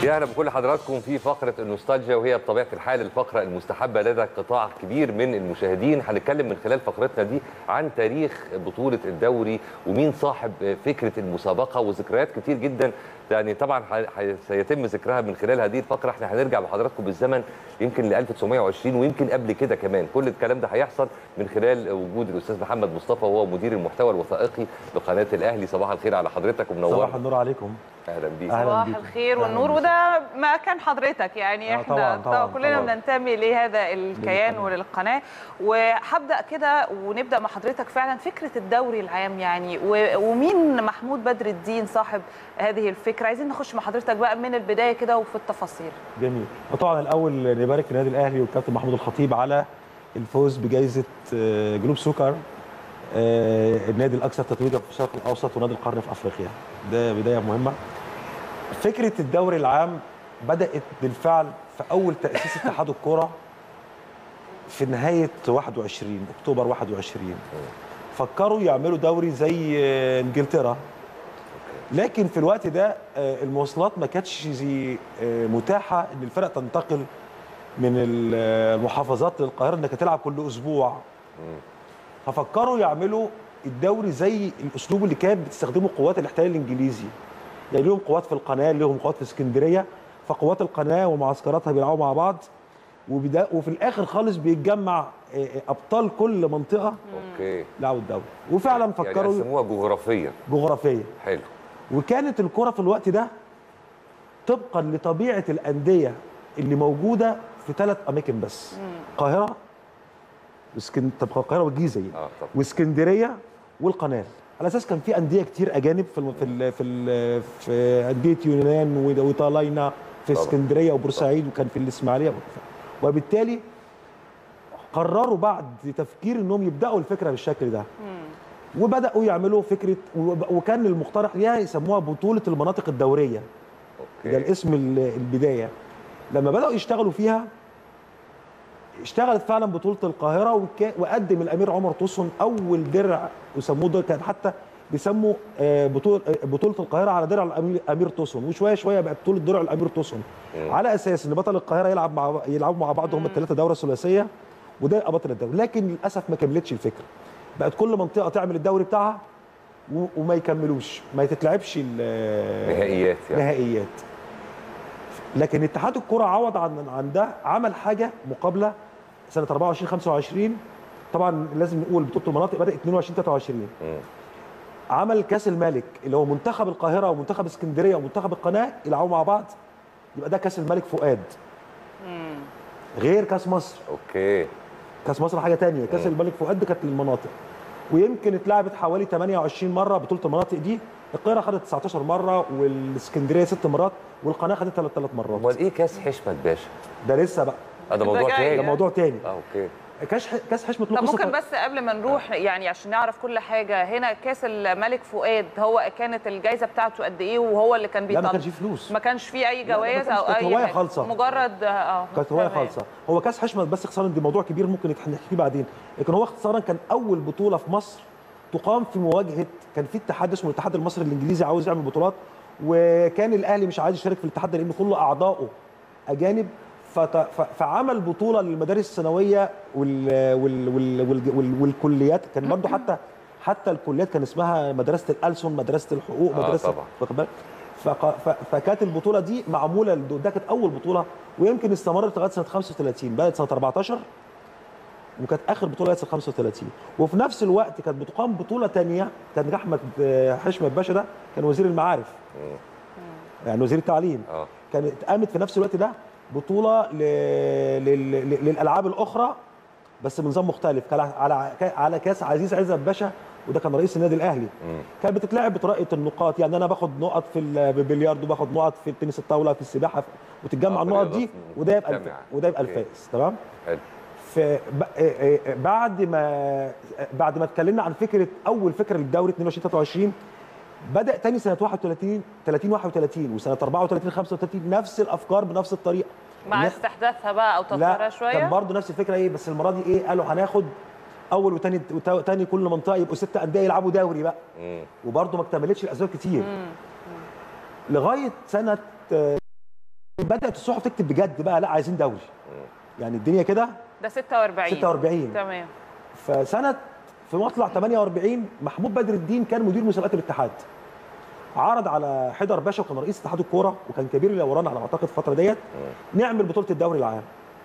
يا اهلا بكل حضراتكم في فقره النوستالجيا وهي بطبيعه الحال الفقره المستحبه لدى قطاع كبير من المشاهدين هنتكلم من خلال فقرتنا دي عن تاريخ بطوله الدوري ومين صاحب فكره المسابقه وذكريات كتير جدا يعني طبعا ح- ح- سيتم ذكرها من خلال هذه الفقره احنا هنرجع بحضراتكم بالزمن يمكن ل 1920 ويمكن قبل كده كمان كل الكلام ده هيحصل من خلال وجود الاستاذ محمد مصطفى وهو مدير المحتوى الوثائقي لقناه الاهلي صباح الخير على حضرتك صباح ومنورنا النور عليكم اهلا بيك أهلاً صباح بيك. الخير أهلاً والنور بيك. وده ما كان حضرتك يعني آه، احنا طبعاً، طبعاً، كلنا طبعاً. بننتمي لهذا الكيان للقناة. وللقناه وهبدا كده ونبدا مع حضرتك فعلا فكره الدوري العام يعني و- ومين محمود بدر الدين صاحب هذه الفكره عايزين نخش مع حضرتك بقى من البدايه كده وفي التفاصيل جميل وطبعا الاول نبارك للنادي الاهلي والكابتن محمود الخطيب على الفوز بجائزه آه، جلوب سكر آه، النادي الاكثر تتويجا في الشرق الاوسط ونادي القرن في افريقيا ده بدايه مهمه فكره الدوري العام بدات بالفعل في اول تاسيس اتحاد الكره في نهايه 21 اكتوبر 21 فكروا يعملوا دوري زي آه، انجلترا لكن في الوقت ده آه، المواصلات ما كانتش زي آه، متاحه ان الفرق تنتقل من ال- آه، المحافظات للقاهره انك تلعب كل اسبوع ففكروا يعملوا الدوري زي الاسلوب اللي كانت بتستخدمه قوات الاحتلال الانجليزي يعني ليهم قوات في القناه ليهم قوات في اسكندريه فقوات القناه ومعسكراتها بيلعبوا مع بعض وبدا وفي الاخر خالص بيتجمع آه، آه، ابطال كل منطقه اوكي لعبوا الدوري وفعلا يعني فكروا قسموها جغرافيا جغرافيا حلو وكانت الكرة في الوقت ده طبقا لطبيعة الأندية اللي موجودة في ثلاث أماكن بس القاهرة واسكن طب القاهرة والجيزة يعني. اه طب واسكندرية والقناة على اساس كان في انديه كتير اجانب في الم- في ال في ال في انديه يونان و- وطالينا في طبعا. اسكندريه وبورسعيد وكان في الاسماعيليه وبالتالي قرروا بعد تفكير انهم يبداوا الفكره بالشكل ده وبداوا يعملوا فكره وب- وكان المقترح ليها يسموها بطوله المناطق الدوريه ده اوكي الاسم ال- البدايه لما بداوا يشتغلوا فيها اشتغلت فعلا بطوله القاهره وكا- وقدم الامير عمر طوسن اول درع وسموه ده كان حتى بيسموا آه، بطوله آه، بطوله القاهره على درع الامير أمير طوسن وشويه شويه بقت بطوله درع الامير طوسن مم. على اساس ان بطل القاهره يلعب مع يلعبوا مع بعض هم الثلاثه دوره ثلاثيه وده يبقى بطل الدوري لكن للاسف ما كملتش الفكره بقت كل منطقه تعمل الدوري بتاعها و- وما يكملوش ما تتلعبش ال- نهائيات يعني نهائيات لكن اتحاد الكره عوض عن عن ده عمل حاجه مقابله سنه 24 25 طبعا لازم نقول بطوله المناطق بدات 22 23 مم. عمل كاس الملك اللي هو منتخب القاهره ومنتخب اسكندريه ومنتخب القناه يلعبوا مع بعض يبقى ده كاس الملك فؤاد غير كاس مصر اوكي كاس مصر حاجه تانية كاس مم. الملك فؤاد ده كانت للمناطق ويمكن اتلعبت حوالي 28 مره بطوله المناطق دي القاهره خدت 19 مره والاسكندريه ست مرات والقناه خدت ثلاث ثلاث مرات امال ايه كاس حشمت باشا؟ ده لسه بقى آه، ده ده موضوع جاي. تاني ده موضوع تاني اه اوكي كاس ح- كاس حشمه له طب قصة ممكن ط- بس قبل ما نروح يعني عشان نعرف كل حاجه هنا كاس الملك فؤاد هو كانت الجائزه بتاعته قد ايه وهو اللي كان لا بيطلع ما كانش فيه فلوس ما كانش فيه اي لا، ما جوائز كانش- او كانت اي هواية حاجة. خالصة. مجرد اه كانت هوايه تمام. خالصه هو كاس حشمه بس اختصارا دي موضوع كبير ممكن نتح- نحكي فيه بعدين لكن هو اختصارا كان اول بطوله في مصر تقام في مواجهه كان في اتحاد اسمه الاتحاد المصري الانجليزي عاوز يعمل بطولات وكان الاهلي مش عايز يشارك في الاتحاد ده لان كل اعضائه اجانب فت- ف- فعمل بطوله للمدارس الثانويه وال وال وال وال وال والكليات كان برضه حتى حتى الكليات كان اسمها مدرسه الألسن مدرسه الحقوق آه، مدرسه طبعا. واخد بالك فق- ف- فكانت البطوله دي معموله لد- ده كانت اول بطوله ويمكن استمرت لغايه سنه 35 بدات سنه 14 وكانت اخر بطوله لغايه سنه 35 وفي نفس الوقت كانت بتقام بطوله ثانيه كان احمد آه، حشمت باشا ده كان وزير المعارف مم. يعني وزير التعليم اه كانت قامت في نفس الوقت ده بطوله ل... لل... لل- للالعاب الاخرى بس بنظام مختلف كان على على كاس عزيز عزت باشا وده كان رئيس النادي الاهلي مم. كانت بتتلعب بطريقه النقاط يعني انا باخد نقط في البلياردو باخد نقط في التنس الطاوله في السباحه وتتجمع آه، النقط دي رياضات وده يبقى الف... مجتمعة. وده يبقى أوكي. الفائز تمام حلو في ب- آه، آه، بعد ما بعد ما اتكلمنا عن فكره اول فكره للدوري 22 23 بدا تاني سنه 31 30 31 وسنه 34 35 نفس الافكار بنفس الطريقه مع إن- استحداثها بقى او تطويرها لا شويه كان برضه نفس الفكره ايه بس المره دي ايه قالوا هناخد اول وتاني وتاني كل منطقه يبقوا ست انديه يلعبوا دوري بقى مم. وبرضه ما اكتملتش الاسباب كتير لغايه سنه آه، بدات الصحف تكتب بجد بقى لا عايزين دوري يعني الدنيا كده ده 46 46 تمام فسنه في مطلع 48 محمود بدر الدين كان مدير مسابقات الاتحاد عرض على حيدر باشا وكان رئيس اتحاد الكوره وكان كبير الاوران على ما اعتقد الفتره ديت نعمل بطوله الدوري العام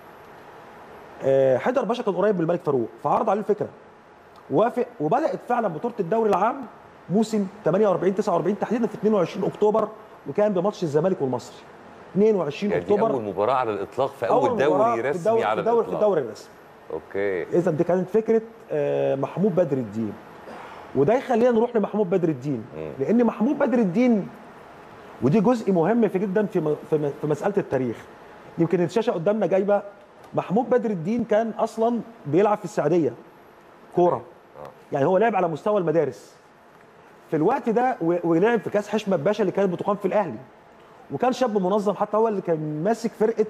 آه، حيدر باشا كان قريب من الملك فاروق فعرض عليه الفكره وافق وبدات فعلا بطوله الدوري العام موسم 48 49 تحديدا في 22 اكتوبر وكان بماتش الزمالك والمصري 22 يعني دي اكتوبر اول مباراه على الاطلاق في اول, مباراة دوري في رسمي الدوري على في الدوري, في الاطلاق الدوري الرسمي اوكي اذا دي كانت فكره آه، محمود بدر الدين وده يخلينا نروح لمحمود بدر الدين مم. لان محمود بدر الدين ودي جزء مهم في جدا في م- في م- في مساله التاريخ يمكن الشاشه قدامنا جايبه محمود بدر الدين كان اصلا بيلعب في السعوديه كوره يعني هو لعب على مستوى المدارس في الوقت ده و- ولعب في كاس حشمت باشا اللي كانت بتقام في الاهلي وكان شاب منظم حتى هو اللي كان ماسك فرقه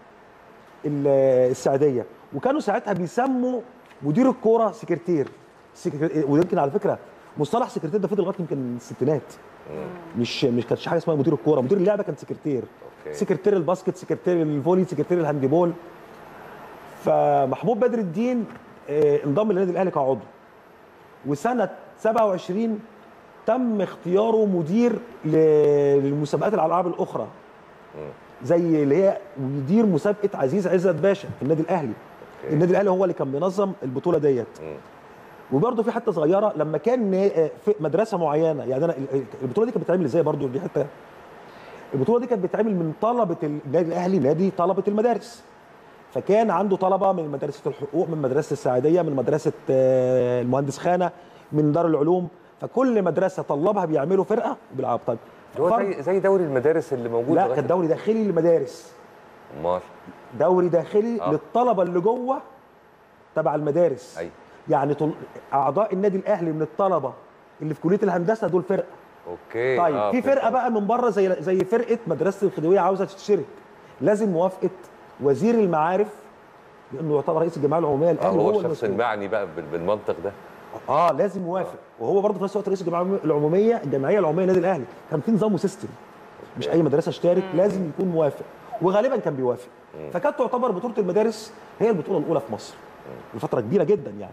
ال- السعوديه وكانوا ساعتها بيسموا مدير الكوره سكرتير سكر- ويمكن على فكره مصطلح سكرتير ده فضل لغايه يمكن الستينات مش مش كانتش حاجه اسمها مدير الكوره مدير اللعبه كان سكرتير أوكي. سكرتير الباسكت سكرتير الفولي سكرتير الهاندبول فمحمود بدر الدين آه، انضم للنادي الاهلي كعضو وسنه 27 تم اختياره مدير ل- للمسابقات الالعاب الاخرى زي اللي هي مدير مسابقه عزيز عزت باشا في النادي الاهلي أوكي. النادي الاهلي هو اللي كان بينظم البطوله ديت مم. وبرده في حته صغيره لما كان نا- في مدرسه معينه يعني انا ال- البطوله دي كانت بتتعمل ازاي برده دي حته البطوله دي كانت بتتعمل من طلبه النادي الاهلي نادي طلبه المدارس فكان عنده طلبه من مدرسه الحقوق من مدرسه السعاديه من مدرسه آه، المهندس خانه من دار العلوم فكل مدرسه طلبها بيعملوا فرقه وبيلعبوا طيب هو فرق- زي زي دوري المدارس اللي موجود لا لغاية كان دوري داخلي للمدارس امال دوري داخلي آه. للطلبه اللي جوه تبع المدارس ايوه يعني طل... اعضاء النادي الاهلي من الطلبه اللي في كليه الهندسه دول فرقه اوكي طيب آه، في فهمت. فرقه بقى من بره زي زي فرقه مدرسه الخديويه عاوزه تشترك لازم موافقه وزير المعارف لانه يعتبر رئيس الجمعيه العموميه آه الاهلي هو هو الشخص المسؤول المعني بقى بال- بالمنطق ده اه لازم يوافق وهو برضه في نفس الوقت رئيس الجمعيه العموميه الجمعيه العموميه للنادي الاهلي كان في نظام وسيستم مش اي مدرسه اشترك لازم يكون موافق وغالبا كان بيوافق فكانت تعتبر بطوله المدارس هي البطوله الاولى في مصر لفتره كبيره جدا يعني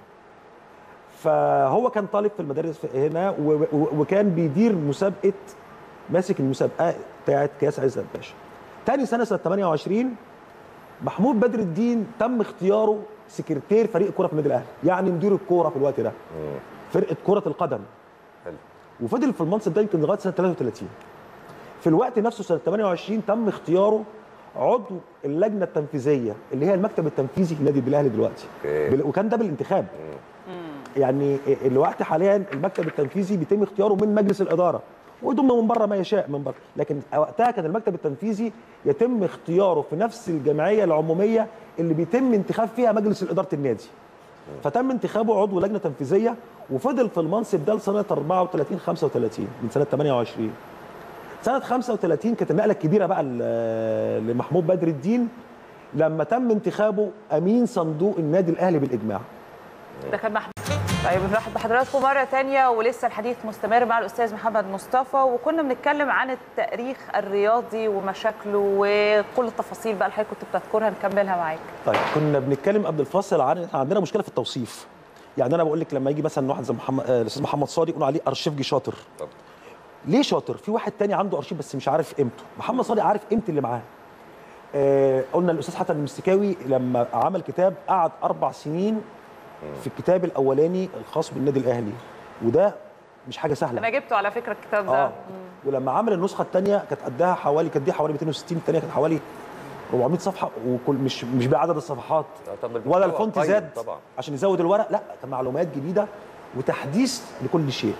فهو كان طالب في المدارس في- هنا و- و- وكان بيدير مسابقه ماسك المسابقه بتاعت كاس عزت باشا تاني سنه سنه 28 محمود بدر الدين تم اختياره سكرتير فريق الكوره في النادي الاهلي يعني مدير الكوره في الوقت ده مم. فرقه كره القدم حلو وفضل في المنصب ده يمكن لغايه سنه 33 في الوقت نفسه سنه 28 تم اختياره عضو اللجنه التنفيذيه اللي هي المكتب التنفيذي في النادي الاهلي دلوقتي اوكي بال- وكان ده بالانتخاب يعني الوقت حاليا المكتب التنفيذي بيتم اختياره من مجلس الاداره ويضم من بره ما يشاء من بره لكن وقتها كان المكتب التنفيذي يتم اختياره في نفس الجمعيه العموميه اللي بيتم انتخاب فيها مجلس اداره النادي فتم انتخابه عضو لجنه تنفيذيه وفضل في المنصب ده لسنه 34 35 من سنه 28 سنه 35 كانت النقله الكبيره بقى ل- لمحمود بدر الدين لما تم انتخابه امين صندوق النادي الاهلي بالاجماع ده كان محمود طيب نرحب بحضراتكم مرة تانية ولسه الحديث مستمر مع الأستاذ محمد مصطفى وكنا بنتكلم عن التاريخ الرياضي ومشاكله وكل التفاصيل بقى اللي حضرتك كنت بتذكرها نكملها معاك طيب كنا بنتكلم قبل الفاصل عن احنا عندنا مشكله في التوصيف يعني انا بقول لك لما يجي مثلا واحد زي محمد آه، الاستاذ محمد صادق يقولوا عليه ارشيفجي شاطر طب ليه شاطر في واحد تاني عنده ارشيف بس مش عارف قيمته محمد صادق عارف قيمه اللي معاه آه قلنا الاستاذ حسن المستكاوي لما عمل كتاب قعد اربع سنين في الكتاب الاولاني الخاص بالنادي الاهلي وده مش حاجه سهله أنا جبته على فكرة الكتاب ده اه ولما عمل النسخه الثانيه كانت قدها حوالي كانت دي حوالي 260 الثانيه كانت حوالي 400 صفحه وكل مش مش بعدد الصفحات آه، طب المحتوى ولا الفونت قيم زاد طبعا عشان يزود الورق لا كان معلومات جديده وتحديث لكل شيء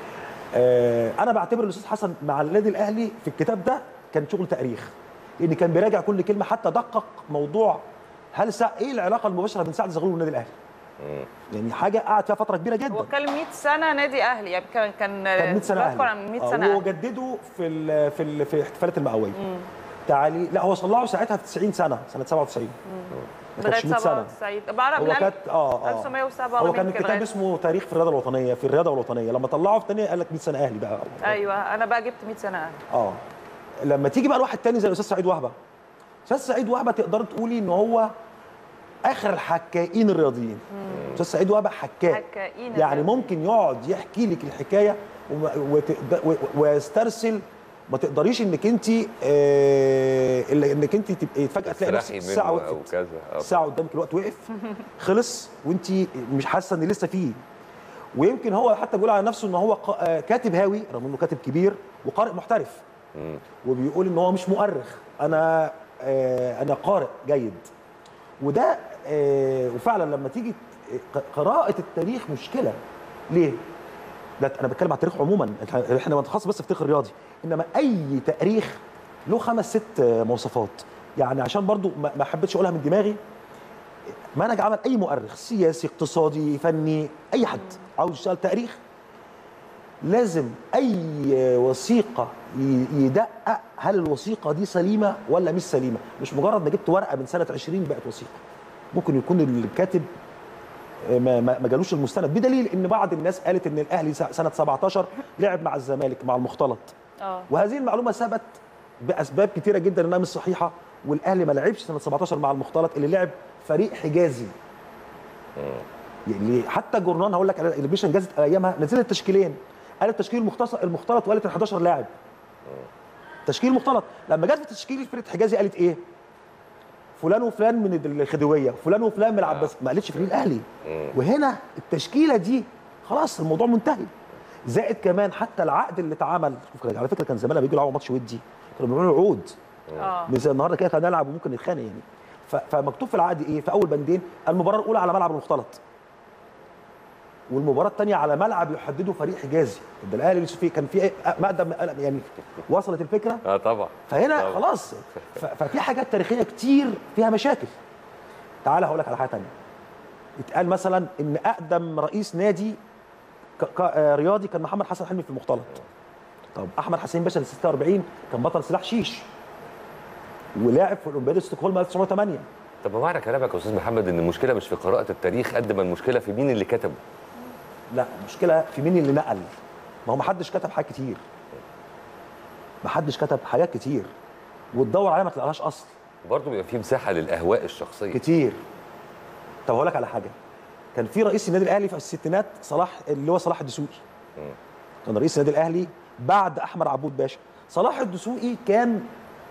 آه انا بعتبر الاستاذ حسن مع النادي الاهلي في الكتاب ده كان شغل تاريخ لان كان بيراجع كل كلمه حتى دقق موضوع هل سا... ايه العلاقه المباشره بين سعد زغلول والنادي الاهلي يعني حاجه قعد فيها فتره كبيره جدا هو كان 100 سنة نادي أهلي يعني كان كان كان 100 سنه بذكر اهلي عن 100 آه، سنة أهلي. وجددوا في ال في ال في احتفالات المئويه تعالي لا هو صلحه ساعتها في 90 سنه سنه 97 ما لغايه كانش 100 سنه 97 بعرف هو من كانت اه اه 1907 هو ولا كان يمكن كتاب لغاية- اسمه تاريخ في الرياضه الوطنيه في الرياضه الوطنيه لما طلعه في تاني قال لك 100 سنه اهلي بقى ايوه انا بقى جبت 100 سنه اهلي اه لما تيجي بقى لواحد تاني زي الاستاذ سعيد وهبه استاذ سعيد وهبه تقدر تقولي ان هو اخر الحكائين الرياضيين استاذ سعيد وهبه حكاء حكائين يعني الرياضيين. ممكن يقعد يحكي لك الحكايه وما- وتقد- و- ويسترسل ما تقدريش انك انت آه إلا انك انت تبقي فجاه تلاقي نفسك تستريحي الساعه منه او وقفت كذا آه. الساعه قدامك الوقت وقف خلص وانت مش حاسه ان لسه فيه ويمكن هو حتى بيقول على نفسه ان هو قا- آه، كاتب هاوي رغم انه كاتب كبير وقارئ محترف مم. وبيقول ان هو مش مؤرخ انا آه، انا قارئ جيد وده آه، وفعلا لما تيجي ت- قراءه التاريخ مشكله ليه ده انا بتكلم على التاريخ عموما إحنا- احنا بنتخصص بس في التاريخ الرياضي انما اي تاريخ له خمس ست آه، مواصفات يعني عشان برضو ما ما حبيتش اقولها من دماغي منهج عمل اي مؤرخ سياسي اقتصادي فني اي حد عاوز يشتغل تاريخ لازم اي وثيقه ي- يدقق هل الوثيقه دي سليمه ولا مش سليمه مش مجرد ما جبت ورقه من سنه 20 بقت وثيقه ممكن يكون الكاتب ما, ما ما جالوش المستند بدليل ان بعض الناس قالت ان الاهلي س- سنه 17 لعب مع الزمالك مع المختلط اه وهذه المعلومه ثبت باسباب كتيره جدا انها مش صحيحه والاهلي ما لعبش سنه 17 مع المختلط اللي لعب فريق حجازي يعني حتى جورنان هقول لك أنا البيشن جازت ايامها نزلت تشكيلين قالت تشكيل المختص المختلط وقالت ال 11 لاعب تشكيل مختلط لما جت في تشكيل فرقه حجازي قالت ايه فلان وفلان من الخديويه فلان وفلان من العباس ما قالتش فريق الاهلي وهنا التشكيله دي خلاص الموضوع منتهي زائد كمان حتى العقد اللي اتعمل شوف على فكره كان زمان لما بيجوا يلعبوا ماتش ودي كانوا بيعملوا عقود اه مش زي النهارده كده كان نلعب وممكن نتخانق يعني ف- فمكتوب في العقد ايه في اول بندين المباراه الاولى على ملعب المختلط والمباراه الثانيه على ملعب يحدده فريق حجازي ده الاهلي لسه فيه كان في إيه؟ مقدم يعني وصلت الفكره اه طبعا فهنا طبعا. خلاص ف- ففي حاجات تاريخيه كتير فيها مشاكل تعال هقول لك على حاجه ثانيه اتقال مثلا ان اقدم رئيس نادي ك- ك- آه، رياضي كان محمد حسن حلمي في المختلط طب احمد حسين باشا ال 46 كان بطل سلاح شيش ولاعب في اولمبياد ستوكهولم 1908 طب ما معنى كلامك يا استاذ محمد ان المشكله مش في قراءه التاريخ قد ما المشكله في مين اللي كتبه لا المشكله في مين اللي نقل ما هو ما حدش كتب حاجات كتير ما حدش كتب حاجات كتير وتدور عليها ما تلاقيهاش اصل برضه بيبقى في مساحه للاهواء الشخصيه كتير طب هقول لك على حاجه كان في رئيس النادي الاهلي في الستينات صلاح اللي هو صلاح الدسوقي كان رئيس النادي الاهلي بعد احمد عبود باشا صلاح الدسوقي كان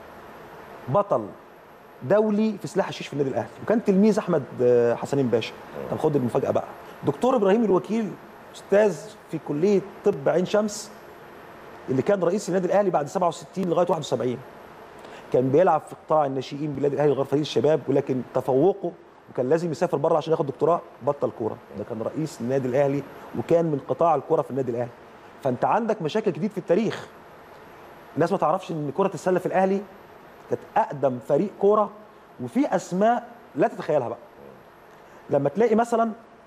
بطل دولي في سلاح الشيش في النادي الاهلي وكان تلميذ احمد آه، حسنين باشا طب خد المفاجاه بقى دكتور ابراهيم الوكيل استاذ في كليه طب عين شمس اللي كان رئيس النادي الاهلي بعد 67 لغايه 71 كان بيلعب في قطاع الناشئين بالنادي الاهلي غير فريق الشباب ولكن تفوقه وكان لازم يسافر بره عشان ياخد دكتوراه بطل كوره ده كان رئيس النادي الاهلي وكان من قطاع الكوره في النادي الاهلي فانت عندك مشاكل كتير في التاريخ الناس ما تعرفش ان كره السله في الاهلي كانت اقدم فريق كوره وفي اسماء لا تتخيلها بقى لما تلاقي مثلا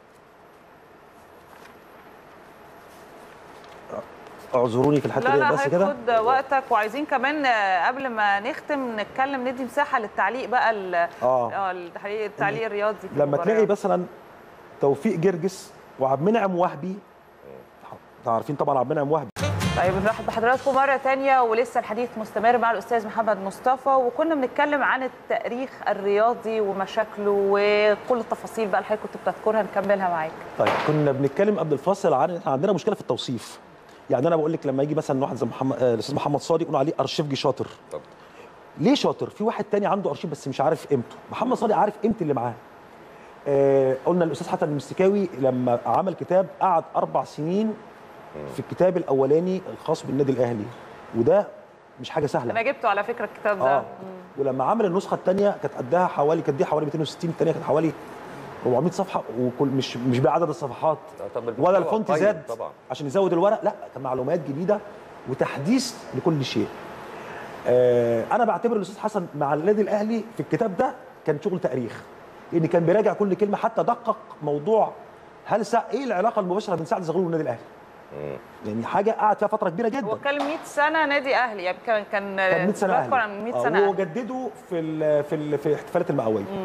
اعذروني في الحته لا دي لا بس كده هياخد وقتك وعايزين كمان آه، قبل ما نختم نتكلم ندي مساحه للتعليق بقى ال- اه اه التعليق التعليق الرياضي في لما المباريات. تلاقي مثلا توفيق جرجس وعبد المنعم وهبي انتوا عارفين طبعا عبد المنعم وهبي طيب نرحب بحضراتكم مرة تانية ولسه الحديث مستمر مع الأستاذ محمد مصطفى وكنا بنتكلم عن التاريخ الرياضي ومشاكله وكل التفاصيل بقى اللي حضرتك كنت بتذكرها نكملها معاك. طيب كنا بنتكلم قبل الفاصل عن احنا عندنا مشكله في التوصيف يعني انا بقول لك لما يجي مثلا واحد زي محمد آه، الاستاذ محمد صادق يقولوا عليه ارشيفجي شاطر طب ليه شاطر في واحد تاني عنده ارشيف بس مش عارف قيمته محمد صادق عارف قيمه اللي معاه آه قلنا الاستاذ حسن المستكاوي لما عمل كتاب قعد اربع سنين في الكتاب الاولاني الخاص بالنادي الاهلي وده مش حاجه سهله أنا جبته على فكرة الكتاب ده. اه ولما عمل النسخه الثانيه كانت قدها حوالي كانت دي حوالي 260 الثانيه كانت حوالي 400 صفحه وكل مش مش بعدد الصفحات آه، طب المحتوى ولا الفونت قيم زاد طبعا عشان يزود الورق لا كان معلومات جديده وتحديث لكل شيء آه انا بعتبر الاستاذ حسن مع النادي الاهلي في الكتاب ده كان شغل تاريخ لان كان بيراجع كل كلمه حتى دقق موضوع هل سا... ايه العلاقه المباشره بين سعد زغلول والنادي الاهلي يعني حاجه قعد فيها فتره كبيره جدا هو كان 100 سنة نادي أهلي يعني كان كان كان 100 سنه بذكر اهلي عن 100 آه، سنة أهلي. وجددوا في ال في ال في احتفالات المئويه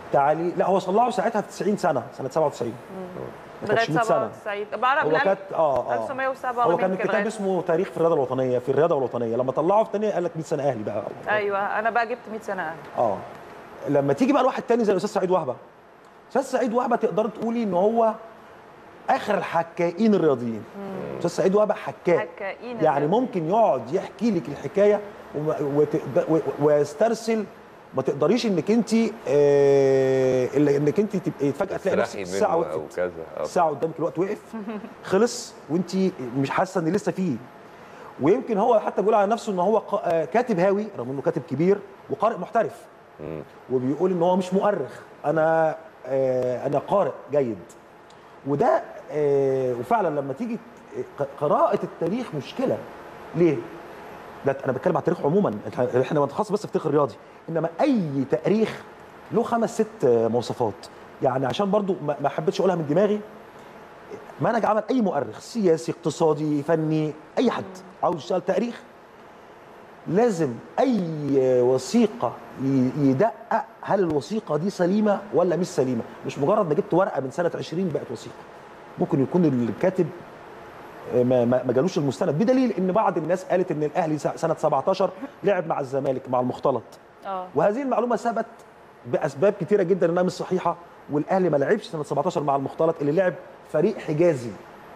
تعالي لا هو صلحه ساعتها في 90 سنه سنه 97 ما لغايه كانتش 100 سنه 97 بعرف هو من كانت اه اه 1907 هو يمكن كان كتاب لغاية- اسمه تاريخ في الرياضه الوطنيه في الرياضه الوطنيه لما طلعه في تاني قال لك 100 سنه اهلي بقى ايوه انا بقى جبت 100 سنه اه لما تيجي بقى لواحد تاني زي الاستاذ سعيد وهبه استاذ سعيد وهبه تقدر تقولي ان هو اخر الحكائين الرياضيين استاذ سعيد وهبه حكاء حكائين يعني الرياضيين. ممكن يقعد يحكي لك الحكايه وما- وتقد- و- ويسترسل ما تقدريش انك انت آه إلا انك انت تبقي فجاه تلاقي نفسك تستريحي الساعه منه او وقفت كذا آه. الساعه قدامك الوقت وقف خلص وانت مش حاسه ان لسه فيه ويمكن هو حتى بيقول على نفسه ان هو قا- آه، كاتب هاوي رغم انه كاتب كبير وقارئ محترف مم. وبيقول ان هو مش مؤرخ انا آه انا قارئ جيد وده آه وفعلا لما تيجي ت- قراءه التاريخ مشكله ليه ده انا بتكلم على التاريخ عموما إحنا- احنا بنتخصص بس في التاريخ الرياضي انما اي تاريخ له خمس ست آه، مواصفات يعني عشان برضو ما ما حبيتش اقولها من دماغي منهج عمل اي مؤرخ سياسي اقتصادي فني اي حد عاوز يشتغل تاريخ لازم اي وثيقه ي- يدقق هل الوثيقه دي سليمه ولا مش سليمه مش مجرد ما جبت ورقه من سنه 20 بقت وثيقه ممكن يكون الكاتب ما ما ما جالوش المستند بدليل ان بعض الناس قالت ان الاهلي س- سنه 17 لعب مع الزمالك مع المختلط اه وهذه المعلومه ثبت باسباب كتيره جدا انها مش صحيحه والاهلي ما لعبش سنه 17 مع المختلط اللي لعب فريق حجازي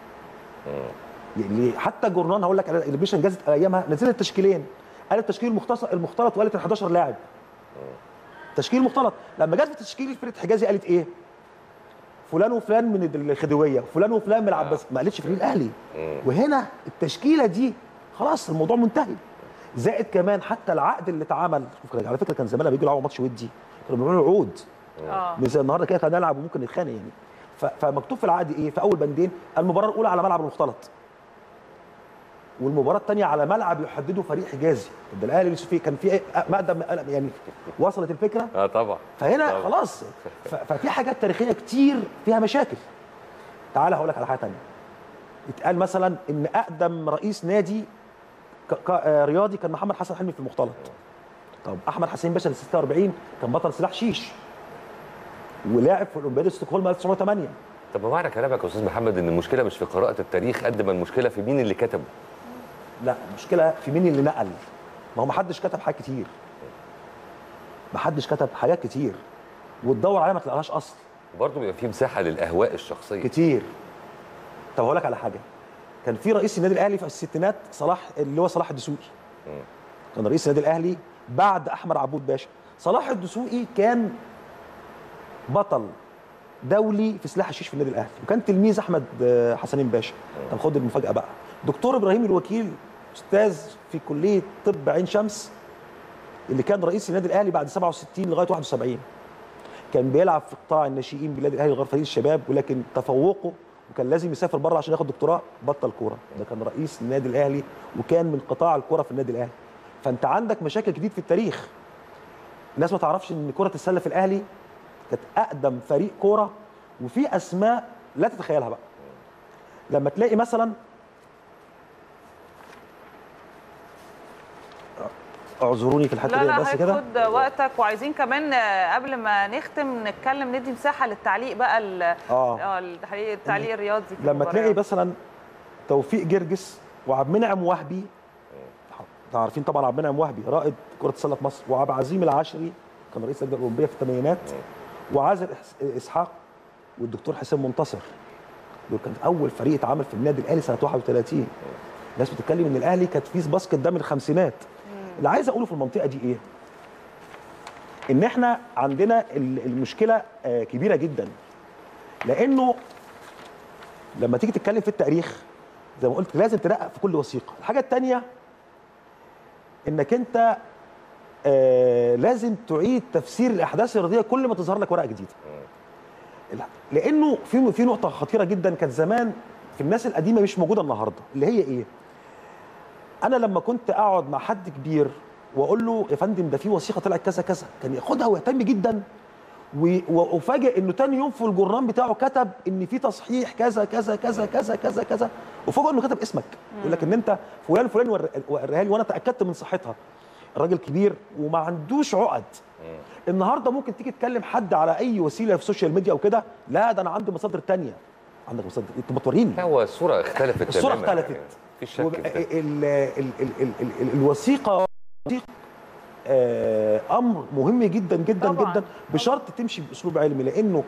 يعني حتى جورنان هقول لك أنا اللي بيشن جازت ايامها نزلت تشكيلين قالت تشكيل المختص المختلط وقالت ال 11 لاعب تشكيل مختلط لما جت في تشكيل فرقه حجازي قالت ايه فلان وفلان من الخديويه فلان وفلان من العباس ما قالتش فريق الاهلي وهنا التشكيله دي خلاص الموضوع منتهي زائد كمان حتى العقد اللي اتعمل شوف على فكره كان زمان لما بيجوا يلعبوا ماتش ودي كانوا بيعملوا عقود اه مش زي النهارده كده كان نلعب وممكن نتخانق يعني ف- فمكتوب في العقد ايه في اول بندين المباراه الاولى على ملعب المختلط والمباراه الثانيه على ملعب يحدده فريق حجازي طب ده الاهلي لسه فيه كان في إيه؟ مقدم يعني وصلت الفكره اه طبعا فهنا طبعا. خلاص ف- ففي حاجات تاريخيه كتير فيها مشاكل تعال هقول لك على حاجه ثانيه اتقال مثلا ان اقدم رئيس نادي ك- ك- آه، رياضي كان محمد حسن حلمي في المختلط طب احمد حسين باشا ال 46 كان بطل سلاح شيش ولاعب في اولمبياد ستوكهولم 1908 طب ما معنى كلامك يا استاذ محمد ان المشكله مش في قراءه التاريخ قد ما المشكله في مين اللي كتبه لا المشكله في مين اللي نقل ما هو ما حدش كتب حاجات كتير ما حدش كتب حاجات كتير وتدور عليها ما تلاقيهاش اصل برضه بيبقى في مساحه للاهواء الشخصيه كتير طب هقول لك على حاجه كان في رئيس النادي الاهلي في الستينات صلاح اللي هو صلاح الدسوقي كان رئيس النادي الاهلي بعد احمد عبود باشا صلاح الدسوقي كان بطل دولي في سلاح الشيش في النادي الاهلي وكان تلميذ احمد آه، حسنين باشا طب خد المفاجاه بقى دكتور ابراهيم الوكيل استاذ في كليه طب عين شمس اللي كان رئيس النادي الاهلي بعد 67 لغايه 71 كان بيلعب في قطاع الناشئين بالنادي الاهلي غير فريق الشباب ولكن تفوقه وكان لازم يسافر بره عشان ياخد دكتوراه بطل كوره ده كان رئيس النادي الاهلي وكان من قطاع الكوره في النادي الاهلي فانت عندك مشاكل كتير في التاريخ الناس ما تعرفش ان كره السله في الاهلي كانت اقدم فريق كوره وفي اسماء لا تتخيلها بقى لما تلاقي مثلا اعذروني في الحته لا دي لا بس كده هياخد وقتك وعايزين كمان آه، قبل ما نختم نتكلم ندي مساحه للتعليق بقى ال- اه اه التعليق التعليق الرياضي في لما المباريات. تلاقي مثلا توفيق جرجس وعبد المنعم وهبي انتوا عارفين طبعا عبد المنعم وهبي رائد كره السله في مصر وعبد العظيم العشري كان رئيس اللجنه الاولمبيه في الثمانينات وعازر إحس- اسحاق والدكتور حسين منتصر دول كان اول فريق اتعمل في النادي الاهلي سنه 31 الناس بتتكلم ان الاهلي كانت فيس باسكت ده من الخمسينات اللي عايز اقوله في المنطقه دي ايه ان احنا عندنا ال- المشكله آه، كبيره جدا لانه لما تيجي تتكلم في التاريخ زي ما قلت لازم تدقق في كل وثيقه الحاجه الثانيه انك انت آه لازم تعيد تفسير الاحداث الرياضيه كل ما تظهر لك ورقه جديده لانه في في نقطه خطيره جدا كانت زمان في الناس القديمه مش موجوده النهارده اللي هي ايه انا لما كنت اقعد مع حد كبير واقول له يا فندم ده في وثيقه طلعت كذا كذا كان ياخدها ويهتم جدا و- وافاجئ انه تاني يوم في الجورنان بتاعه كتب ان في تصحيح كذا كذا كذا كذا كذا كذا وفوجئ انه كتب اسمك يقول لك ان انت فلان فلان ور- وريها لي وانا تاكدت من صحتها راجل كبير وما عندوش عقد النهارده ممكن تيجي تكلم حد على اي وسيله في السوشيال ميديا او كده لا ده انا عندي مصادر تانية عندك مصادر انت ما توريني لا هو الصوره اختلفت الصوره تماماً اختلفت يعني. مفيش شك وب- في ده. ال- ال- ال- ال- ال- الوثيقه وثيقة، آه، امر مهم جدا جدا طبعاً. جدا بشرط تمشي باسلوب علمي لانه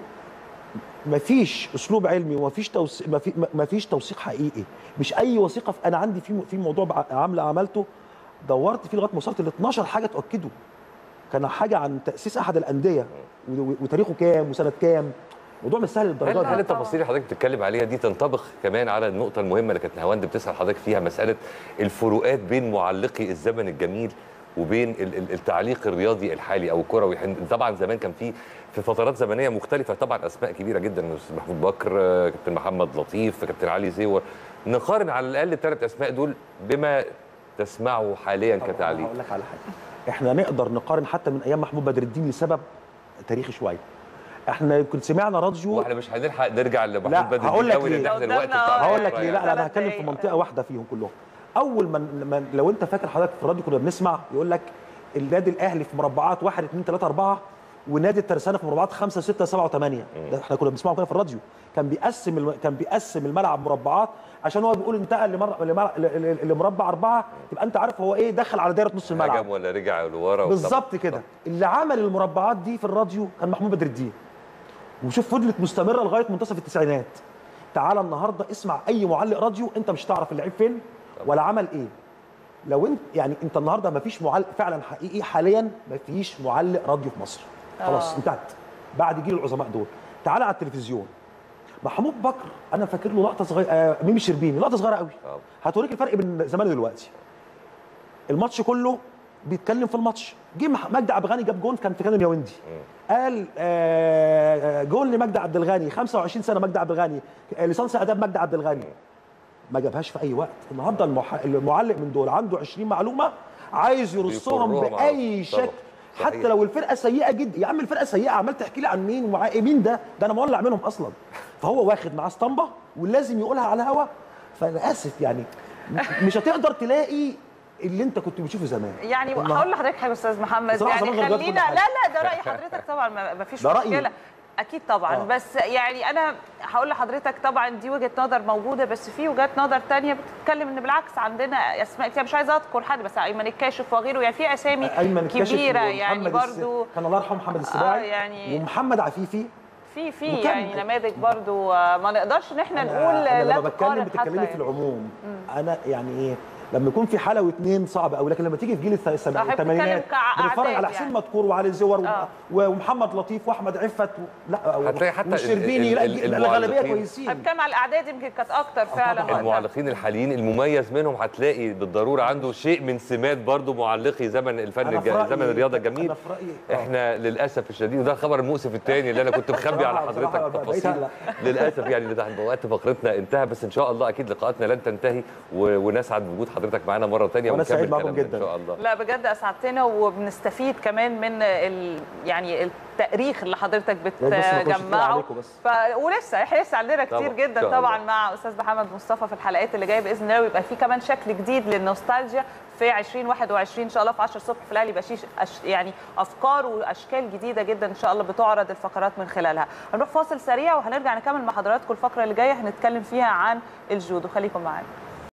مفيش اسلوب علمي ومفيش توثيق مفي- مفيش توثيق حقيقي مش اي وثيقه في- انا عندي في في موضوع بع- عامله عملته دورت فيه لغايه ما وصلت ل 12 حاجه تاكده كان حاجه عن تاسيس احد الانديه و- و- وتاريخه كام وسنه كام موضوع مش سهل هل للدرجه هل دي التفاصيل اللي حضرتك بتتكلم عليها دي تنطبق كمان على النقطه المهمه اللي كانت نهاوند بتسال حضرتك فيها مساله الفروقات بين معلقي الزمن الجميل وبين ال- ال- التعليق الرياضي الحالي او الكروي حن- طبعا زمان كان في في فترات زمنيه مختلفه طبعا اسماء كبيره جدا استاذ محمود بكر آه، كابتن محمد لطيف كابتن علي زيور نقارن على الاقل الثلاث اسماء دول بما تسمعه حاليا طب كتعليق هقول لك على حاجه احنا نقدر نقارن حتى من ايام محمود بدر الدين لسبب تاريخي شويه احنا يمكن سمعنا راديو واحنا مش هنلحق نرجع لمحمود لا، بدر هقول لك الدين ليه. لان احنا الوقت قدامنا بتاع آه، هقول لك الحلقة ليه يعني. لا لا انا ثلاث هتكلم في دقايق. منطقه واحده فيهم كلهم اول ما من لو انت فاكر حضرتك في الراديو كنا بنسمع يقول لك النادي الاهلي في مربعات 1 2 3 4 ونادي الترسانه في مربعات 5 6 7 8 ده احنا كنا بنسمعه كده في الراديو كان بيقسم الم... كان بيقسم الملعب مربعات عشان هو بيقول انتقل لمر... لمر... ل- ل- لمربع اربعه تبقى انت عارف هو ايه دخل على دايره نص الملعب هجم ولا رجع لورا بالظبط كده اللي عمل المربعات دي في الراديو كان محمود بدر الدين وشوف فضلت مستمره لغايه منتصف التسعينات تعالى النهارده اسمع اي معلق راديو انت مش هتعرف اللعيب فين ولا عمل ايه لو انت يعني انت النهارده ما فيش معلق فعلا حقيقي حاليا ما فيش معلق راديو في مصر خلاص آه. انتهت بعد جيل العظماء دول تعالى على التلفزيون محمود بكر انا فاكر له لقطه صغيره آه ميمي الشربيني لقطه صغيره قوي آه. هتوريك الفرق بين زمان ودلوقتي الماتش كله بيتكلم في الماتش جه مح- مجدي عبد الغني جاب جون كان في كان اليوندي قال آه، جول لمجدي عبد الغني 25 سنه مجدي عبد الغني آه، ليسانس اداب مجدي عبد الغني ما جابهاش في اي وقت النهارده المح... المعلق من دول عنده 20 معلومه عايز يرصهم بيفرهم على- باي طبعا. شكل صحيح. حتى لو الفرقه سيئه جدا يا عم الفرقه سيئه عمال تحكي لي عن مين ومعاه ايه مين ده ده انا مولع منهم اصلا فهو واخد معاه اسطمبه ولازم يقولها على الهوا فانا اسف يعني م- مش هتقدر تلاقي اللي انت كنت بتشوفه زمان يعني النهار- هقول لحضرتك حاجه استاذ محمد بصراحة يعني زمان غير دلوقتي كل خلينا حاجة. لا لا ده راي حضرتك طبعا ما ما فيش ده رأيي. مشكله اكيد طبعا آه. بس يعني انا هقول لحضرتك طبعا دي وجهه نظر موجوده بس في وجهات نظر تانية بتتكلم ان بالعكس عندنا اسماء كتير مش عايزه اذكر حد بس ايمن الكاشف وغيره يعني في اسامي ايمن الكاشف كبيره ومحمد يعني الس- برضو كان الله يرحمه محمد السباعي آه، يعني- ومحمد عفيفي في في وكم- يعني نماذج برضو آه، ما نقدرش ان احنا أنا- نقول أنا لا لما بتكلم تقارن بتتكلمي حتى في يعني. العموم انا يعني ايه لما يكون في حاله واثنين صعب قوي لكن لما تيجي في جيل الث- السبع- صح، الثمانينات بتتكلم كأعداد بنتفرج على حسين يعني. مدكور وعلي زور و- آه. ومحمد لطيف واحمد عفت و... لا هتلاقي حتى ال- والشربيني ال- لا ال- لا، الغالبيه المعلقين- كويسين بتكلم على الاعداد يمكن كانت اكتر فعلا طبعاً. وقتها. المعلقين الحاليين المميز منهم هتلاقي بالضروره عنده شيء من سمات برضو معلقي زمن الفن أنا في الج... رأيي- زمن الرياضه الجميل أنا في رأيي- آه. احنا للاسف الشديد وده الخبر المؤسف الثاني اللي انا كنت مخبي على بصراحة- حضرتك بصراحة بقيت تفاصيل أقلق. للاسف يعني ده وقت فقرتنا انتهى بس ان شاء الله اكيد لقاءاتنا لن تنتهي و... ونسعد بوجود حضرتك معانا مره ثانيه وأنا سعيد معاكم كلامنا جداً. ان شاء الله لا بجد اسعدتنا وبنستفيد كمان من ال... يعني التاريخ اللي حضرتك بس ما كنتش تقيل بتجمعه عليكم بس. ف... ولسه احنا لسه عندنا كتير طبعاً، إن جدا شاء طبعا الله. مع استاذ محمد مصطفى في الحلقات اللي جايه باذن الله ويبقى في كمان شكل جديد للنوستالجيا في 2021 ان شاء الله في 10 الصبح في الاهلي يبقى شيش أش... يعني افكار واشكال جديده جدا ان شاء الله بتعرض الفقرات من خلالها هنروح فاصل سريع وهنرجع نكمل مع حضراتكم الفقره اللي جايه هنتكلم فيها عن الجودو خليكم معانا